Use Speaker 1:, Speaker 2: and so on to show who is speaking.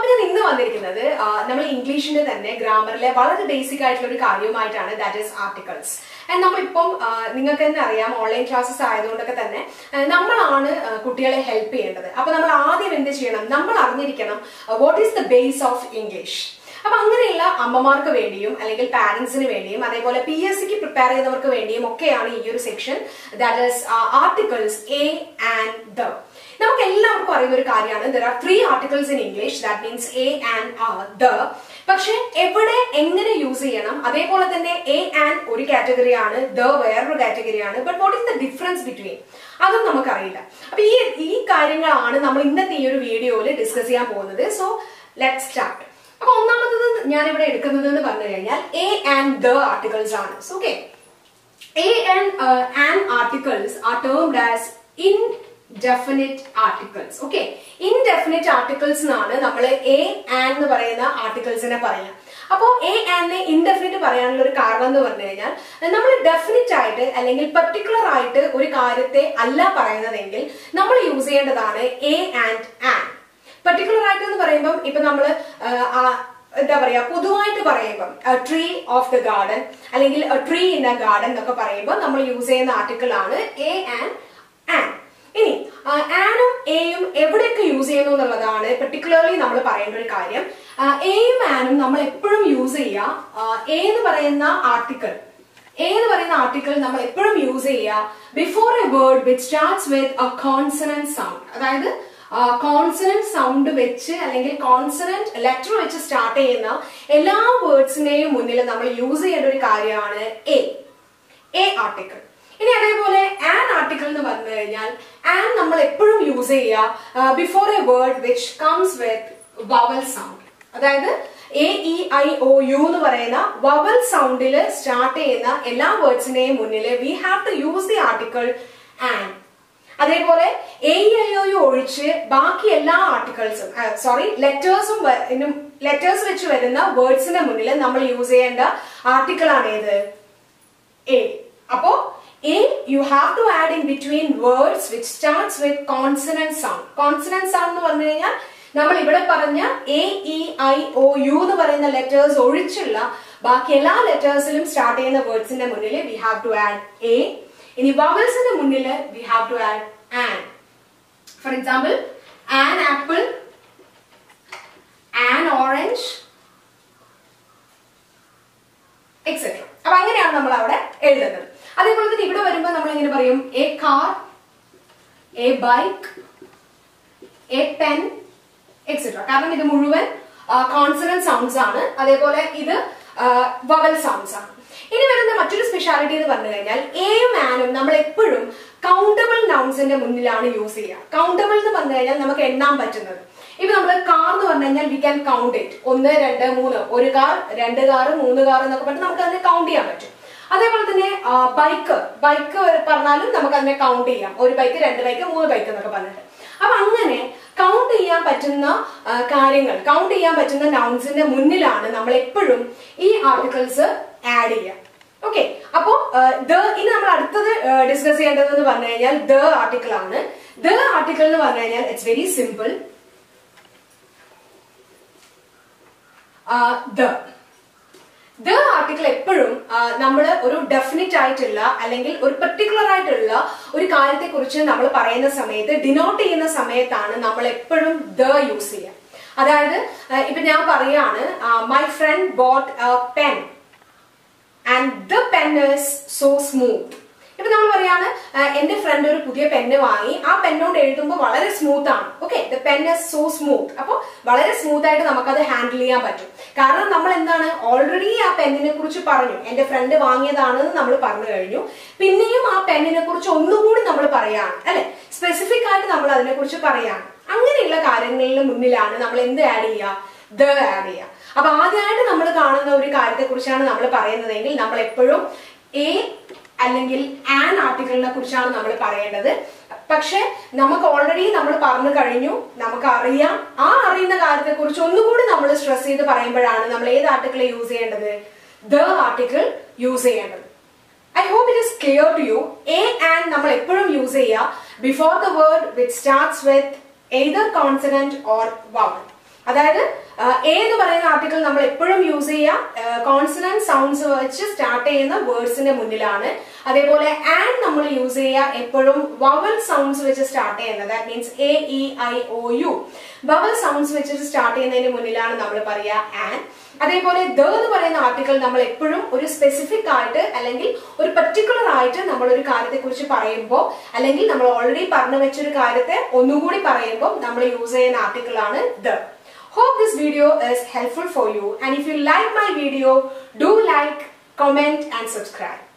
Speaker 1: അപ്പൊ ഞാൻ ഇന്ന് വന്നിരിക്കുന്നത് ആ, നമ്മൾ ഇംഗ്ലീഷിന്റെ തന്നെ ഗ്രാമറിലെ വളരെ ബേസിക് ആയിട്ടുള്ള ഒരു കാര്യവുമായിട്ടാണ് ദാറ്റ് ഈസ് ആർട്ടിക്കിൾസ് ആൻഡ് നമ്മളിപ്പം ആ, നിങ്ങൾക്ക് തന്നെ അറിയാം ഓൺലൈൻ ക്ലാസ്സസ് ആയതുകൊണ്ടൊക്കെ തന്നെ ആ, നമ്മളാണ് ആ, കുട്ടികളെ ഹെൽപ്പ് ചെയ്യേണ്ടത് അപ്പൊ നമ്മൾ ആദ്യം എന്ത് ചെയ്യണം നമ്മൾ അറിഞ്ഞിരിക്കണം what is the base of English അപ്പൊ അങ്ങനെയുള്ള അമ്മമാർക്ക് വേണ്ടിയും അല്ലെങ്കിൽ പാരന്റ്സിന് വേണ്ടിയും അതേപോലെ പി എസ് സിക്ക് പ്രിപ്പയർ ചെയ്യുന്നവർക്ക് വേണ്ടിയും ഒക്കെയാണ് ഈ ഒരു section that is articles a and the നമുക്ക് എല്ലാവർക്കും അറിയുന്ന ഒരു കാര്യമാണ് there are three articles in English that means a and the പക്ഷെ എവിടെ എങ്ങനെ യൂസ് ചെയ്യണം അതേപോലെ തന്നെ എ ആൻഡ് ഒരു കാറ്റഗറിയാണ് ദ വേറൊരു കാറ്റഗറിയാണ് but what is the difference between അതും നമുക്കറിയില്ല അപ്പൊ ഈ ഈ കാര്യങ്ങളാണ് നമ്മൾ ഇന്നത്തെ ഈ ഒരു വീഡിയോയിൽ ഡിസ്കസ് ചെയ്യാൻ പോകുന്നത് സോ ലെറ്റ് സ്റ്റാർട്ട് അപ്പൊ ഒന്നാമത്തത് ഞാൻ ഇവിടെ എടുക്കുന്നത് എന്ന് പറഞ്ഞു കഴിഞ്ഞാൽ എ ആൻഡ് ദ ആർട്ടിക്കിൾസ് ആണ് okay A and uh, an articles are termed as indefinite articles. Okay. Indefinite articles എന്നാണ് നമ്മൾ എ ആൻഡ് എന്ന് പറയുന്ന ആർട്ടിക്കിൾസിനെ പറയാം അപ്പോ എ ആൻഡ് ഇൻഡെഫിനിറ്റ് പറയാനുള്ള ഒരു കാരണം എന്ന് പറഞ്ഞു കഴിഞ്ഞാൽ നമ്മൾ ഡെഫിനിറ്റ് ആയിട്ട് അല്ലെങ്കിൽ പെർട്ടിക്കുലർ ആയിട്ട് ഒരു കാര്യത്തെ അല്ല പറയുന്നതെങ്കിൽ നമ്മൾ യൂസ് ചെയ്യേണ്ടതാണ് എ ആൻഡ് ആൻ പെർട്ടിക്കുലർ ആയിട്ട് എന്ന് പറയുമ്പോൾ ഇപ്പൊ നമ്മൾ എന്താ പറയാ പൊതുവായിട്ട് പറയുമ്പോൾ ട്രീ ഓഫ് ദ ഗാർഡൻ അല്ലെങ്കിൽ ട്രീ ഇൻ എ ഗാർഡൻ എന്നൊക്കെ പറയുമ്പോൾ നമ്മൾ യൂസ് ചെയ്യുന്ന ആർട്ടിക്കിൾ ആണ് എ ആൻഡ് ആൻ ഇനി ആനും എയും എവിടെയൊക്കെ യൂസ് ചെയ്യുന്നു എന്നുള്ളതാണ് പെർട്ടിക്കുലർലി നമ്മൾ പറയേണ്ട ഒരു കാര്യം എയും ആനും നമ്മൾ എപ്പോഴും യൂസ് ചെയ്യുക എ എന്ന് പറയുന്ന ആർട്ടിക്കിൾ എ എന്ന് പറയുന്ന ആർട്ടിക്കിൾ നമ്മൾ എപ്പോഴും യൂസ് ചെയ്യുക before a word which starts with a consonant sound അതായത് കോൺസണന്റ് സൗണ്ട് വെച്ച് അല്ലെങ്കിൽ കോൺസണന്റ് ലെറ്റർ വെച്ച് സ്റ്റാർട്ട് ചെയ്യുന്ന എല്ലാ വേർഡ്സിന്റെയും മുന്നിൽ നമ്മൾ യൂസ് ചെയ്യേണ്ട ഒരു കാര്യമാണ് എ എ ആർട്ടിക്കിൾ ഇനി അതേപോലെ ആൻ ആർട്ടിക്കിൾ എന്ന് പറഞ്ഞു കഴിഞ്ഞാൽ ആൻ നമ്മൾ എപ്പോഴും യൂസ് ചെയ്യുക before a word which comes with vowel sound അതായത് A E I O U എന്ന് പറയുന്ന വവൽ സൗണ്ടിൽ സ്റ്റാർട്ട് ചെയ്യുന്ന എല്ലാ വേർഡ്സിന്റെയും മുന്നിൽ we have to use the article an അതേപോലെ എ ഐ ഒ യു ഒഴിച്ച് ബാക്കി എല്ലാ ആർട്ടിക്കിൾസും സോറി ലെറ്റേഴ്സും ലെറ്റേഴ്സ് വെച്ച് വരുന്ന വേർഡ്സിന്റെ മുന്നിൽ നമ്മൾ യൂസ് ചെയ്യേണ്ട ആർട്ടിക്കിൾ ആണ് ഏത് എ അപ്പോ a you have to add in between words which starts with consonant sound consonant sound എന്ന് പറഞ്ഞു കഴിഞ്ഞാൽ നമ്മൾ ഇവിടെ പറഞ്ഞ A E I O U എന്ന് പറയുന്ന ലെറ്റേഴ്സ് ഒഴിച്ചുള്ള ബാക്കി എല്ലാ ലെറ്റേഴ്സിലും സ്റ്റാർട്ട് ചെയ്യുന്ന വേർഡ്സിന്റെ മുന്നിൽ we have to add a ഇനി വവൽസിന്റെ മുന്നിൽ we have to add an for example an apple an orange etcetera അപ്പൊ അങ്ങനെയാണ് നമ്മൾ അവിടെ എഴുതുന്നത് അതേപോലെ തന്നെ ഇവിടെ വരുമ്പോൾ നമ്മൾ എങ്ങനെ പറയും a car a bike a pen etcetera കാരണം ഇത് മുഴുവൻ കോൺസണന്റ് സൗണ്ട്സ് ആണ് അതേപോലെ ഇത് വവൽ സൗണ്ട്സ് ആണ് ഇനി വരുന്ന മറ്റൊരു സ്പെഷ്യാലിറ്റി എന്ന് പറഞ്ഞു കഴിഞ്ഞാൽ എയും ആനും നമ്മൾ എപ്പോഴും കൗണ്ടബിൾ നൗൺസിന്റെ മുന്നിലാണ് യൂസ് ചെയ്യുക കൗണ്ടബിൾ എന്ന് പറഞ്ഞു കഴിഞ്ഞാൽ നമുക്ക് എണ്ണാൻ പറ്റുന്നത് ഇപ്പൊ നമ്മൾ കാർ എന്ന് പറഞ്ഞു കഴിഞ്ഞാൽ വി ക്യാൻ കൗണ്ട് ഇറ്റ് ഒന്ന് രണ്ട് മൂന്ന് ഒരു കാർ രണ്ട് കാർ മൂന്ന് കാർ എന്നൊക്കെ പറഞ്ഞിട്ട് നമുക്ക് അതിനെ കൗണ്ട് ചെയ്യാൻ പറ്റും അതേപോലെ തന്നെ ബൈക്ക് ബൈക്ക് പറഞ്ഞാലും നമുക്ക് അതിനെ കൗണ്ട് ചെയ്യാം ഒരു ബൈക്ക് രണ്ട് ബൈക്ക് മൂന്ന് ബൈക്ക് എന്നൊക്കെ പറഞ്ഞിട്ട് അപ്പൊ അങ്ങനെ കൗണ്ട് ചെയ്യാൻ പറ്റുന്ന ആ, കാര്യങ്ങൾ കൗണ്ട് ചെയ്യാൻ പറ്റുന്ന നൗൺസിന്റെ മുന്നിലാണ് നമ്മൾ എപ്പോഴും ഈ ആർട്ടിക്കിൾസ് ആഡ് ചെയ്യുക ഓക്കെ അപ്പോ ദ ഇനി നമ്മൾ അടുത്തത് ഡിസ്കസ് ചെയ്യേണ്ടത് എന്ന് പറഞ്ഞു കഴിഞ്ഞാൽ ദ ആർട്ടിക്കിൾ ആണ് ദ ആർട്ടിക്കിൾ എന്ന് പറഞ്ഞു കഴിഞ്ഞാൽ it's very simple the the article എപ്പോഴും നമ്മൾ ഒരു ഡെഫിനിറ്റ് ആയിട്ടുള്ള അല്ലെങ്കിൽ ഒരു പെർട്ടിക്കുലർ ആയിട്ടുള്ള ഒരു കാര്യത്തെ കുറിച്ച് നമ്മൾ പറയുന്ന സമയത്ത് ഡിനോട്ട് ചെയ്യുന്ന സമയത്താണ് നമ്മൾ എപ്പോഴും ദ യൂസ് ചെയ്യുക അതായത് ആ, ഇപ്പൊ ഞാൻ പറയാണ് my friend bought pen and the pen is so smooth ഇപ്പൊ നമ്മൾ പറയാണ് ആ, എന്റെ ഫ്രണ്ട് ഒരു പുതിയ പെന്ന് വാങ്ങി ആ പെന്നോട് എഴുതുമ്പോൾ വളരെ സ്മൂത്ത് ആണ് okay the pen is so smooth അപ്പോൾ വളരെ സ്മൂത്ത് ആയിട്ട് നമുക്കത് ഹാൻഡിൽ ചെയ്യാൻ പറ്റും കാരണം നമ്മൾ എന്താണ് ഓൾറെഡി ആ പെന്നിനെ കുറിച്ച് പറഞ്ഞു എന്റെ ഫ്രണ്ട് വാങ്ങിയതാണെന്ന് നമ്മൾ പറഞ്ഞു കഴിഞ്ഞു പിന്നെയും ആ പെന്നിനെ കുറിച്ച് ഒന്നുകൂടി നമ്മൾ പറയാണ് അല്ലെ സ്പെസിഫിക് ആയിട്ട് നമ്മൾ അതിനെ കുറിച്ച് പറയാണ് അങ്ങനെയുള്ള കാര്യങ്ങളുടെ മുന്നിലാണ് നമ്മൾ എന്ത് ആഡ് ചെയ്യുക ദ ആഡ് ചെയ്യുക അപ്പൊ ആദ്യമായിട്ട് നമ്മൾ കാണുന്ന ഒരു കാര്യത്തെ കുറിച്ചാണ് നമ്മൾ പറയുന്നതെങ്കിൽ നമ്മൾ എപ്പോഴും എ അല്ലെങ്കിൽ ആൻ ആർട്ടിക്കിളിനെ കുറിച്ചാണ് നമ്മൾ പറയേണ്ടത് പക്ഷെ നമുക്ക് ഓൾറെഡി നമ്മൾ പറഞ്ഞു കഴിഞ്ഞു നമുക്ക് അറിയാം ആ അറിയുന്ന കാര്യത്തെ കുറിച്ച് ഒന്നുകൂടി നമ്മൾ സ്ട്രെസ് ചെയ്ത് പറയുമ്പോഴാണ് നമ്മൾ ഏത് ആർട്ടിക്കിൾ യൂസ് ചെയ്യേണ്ടത് ദ ആർട്ടിക്കിൾ യൂസ് ചെയ്യേണ്ടത് I hope it is clear to you a and നമ്മൾ എപ്പോഴും യൂസ് ചെയ്യുക before the word which starts with either consonant or vowel അതായത് എ എന്ന് പറയുന്ന ആർട്ടിക്കിൾ നമ്മൾ എപ്പോഴും യൂസ് ചെയ്യുക കോൺസണന്റ് സൗണ്ട്സ് വെച്ച് സ്റ്റാർട്ട് ചെയ്യുന്ന വേർഡ്സിന്റെ മുന്നിലാണ് അതേപോലെ ആൻഡ് നമ്മൾ യൂസ് ചെയ്യുക എപ്പോഴും വവൽ സൗണ്ട്സ് വെച്ച് സ്റ്റാർട്ട് ചെയ്യുന്നത് that means A E I O U vowel sounds വെച്ചിട്ട് സ്റ്റാർട്ട് ചെയ്യുന്നതിന് മുന്നിലാണ് നമ്മൾ പറയുക ആൻഡ് അതേപോലെ ദ എന്ന് പറയുന്ന ആർട്ടിക്കിൾ നമ്മൾ എപ്പോഴും ഒരു സ്പെസിഫിക് ആയിട്ട് അല്ലെങ്കിൽ ഒരു പെർട്ടിക്കുലർ ആയിട്ട് നമ്മൾ ഒരു കാര്യത്തെ കുറിച്ച് പറയുമ്പോൾ അല്ലെങ്കിൽ നമ്മൾ ഓൾറെഡി പറഞ്ഞു വെച്ചൊരു കാര്യത്തെ ഒന്നുകൂടി പറയുമ്പോൾ നമ്മൾ യൂസ് ചെയ്യുന്ന ആർട്ടിക്കിൾ ആണ് the Hope this video is helpful for you and if you like my video, do like, comment and subscribe.